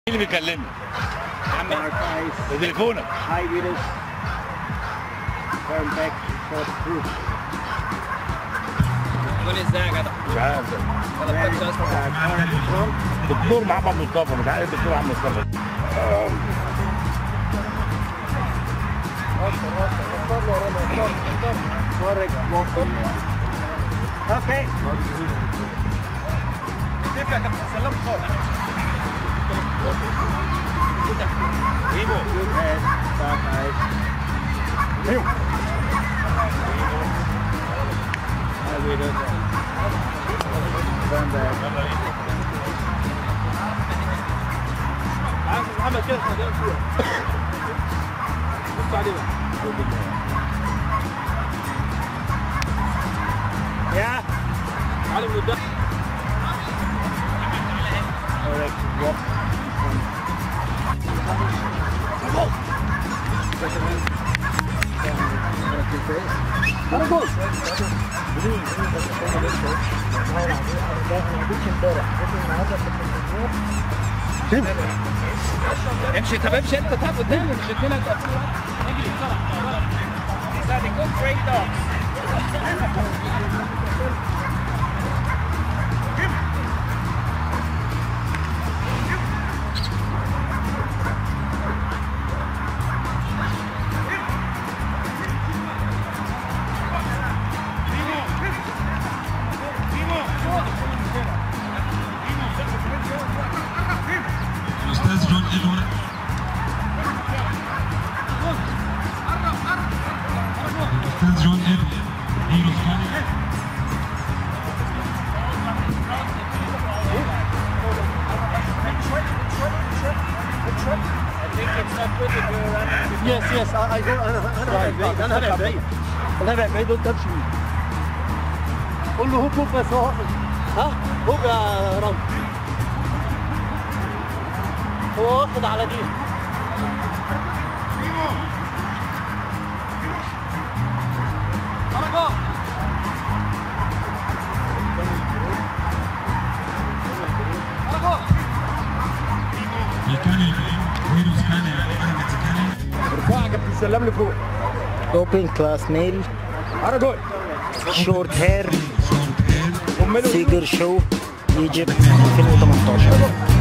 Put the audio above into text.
مين اللي بيكلمني؟ Mark Ice. تليفونك Hi, Venus. Turn back for the group. قول ازاي يا جدع مش عارف ولا بتاكل اصلا Uh, current front. دكتور محمد مصطفى مش عارف الدكتور محمد مصطفى Correct. Walking. Okay. Good head. Back eyes. Hi, Venus. Turn back. عارف محمد كده خدام فيها بص عليه بقى Yeah. تعالى من قدام Correct. Walk. امشي طب امشي انت طب قدام مش اتنين انت اجري بسرعه These are the good great dogs. الاستاذ جون ادوارد الاستاذ جون ادوارد هيرو ثاني Yes, yes. I, I go. أنا أنا بعيد. أنا هبعد بعيد. أنا هبعد بعيد وأنت امشي بيه. قول له هوب هوب بس هو ها هوب يا رب. هو واخد على دي. ميكانيك هيرو ثاني احمد زكاني ارفعها يا كابتن سلم لي فوق Open class male, انا جول short hair, شورت هير figure show, Egypt 2018.